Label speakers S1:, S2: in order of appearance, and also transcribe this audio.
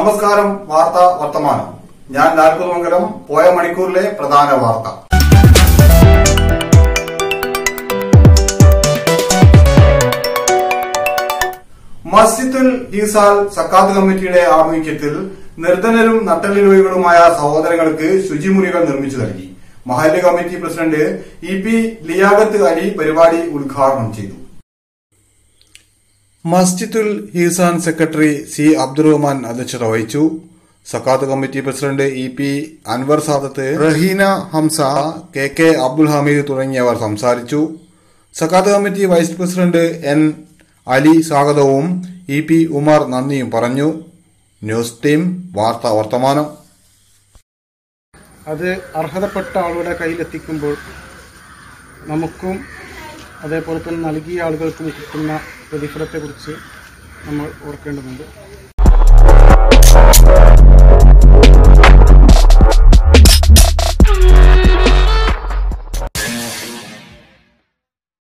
S1: നമസ്കാരം വാർത്ത വർത്തമാനം ഞാൻ ലാൽകുമംഗലം പോയ മണിക്കൂറിലെ പ്രധാന വാർത്ത മസ്ജിദുൽ ഈസാൽ സക്കാത്ത് കമ്മിറ്റിയുടെ ആഭിമുഖ്യത്തിൽ നിർധനരും നട്ടലിരോഗികളുമായ സഹോദരങ്ങൾക്ക് ശുചിമുറികൾ നിർമ്മിച്ചു നൽകി മഹല്ല് committee president E P Liyaqat Ali പരിപാടി ഉദ്ഘാടനം ചെയ്തു മസ്ജിദുൽ ഹീസാൻ സെക്രട്ടറി സി അബ്ദുറഹ്മാൻ അധ്യക്ഷത വഹിച്ചു സക്കാത്ത് committee president E P Anwar Sadath Raheena Hamza K K Abdul Hameed തുടങ്ങിയവർ സംസാരിച്ചു സക്കാത്ത് committee vice president N Ali സ്വാഗതവും ഇ പി ഉമർ നന്ദിയും പറഞ്ഞു ന്യൂസ് ടീം വാർത്താ വർത്തമാനം
S2: അത് അർഹതപ്പെട്ട ആളുടെ കയ്യിലെത്തിക്കുമ്പോൾ നമുക്കും അതേപോലെ തന്നെ നൽകിയ ആളുകൾക്കും കിട്ടുന്ന പ്രതിഫലത്തെക്കുറിച്ച് നമ്മൾ ഓർക്കേണ്ടതുണ്ട്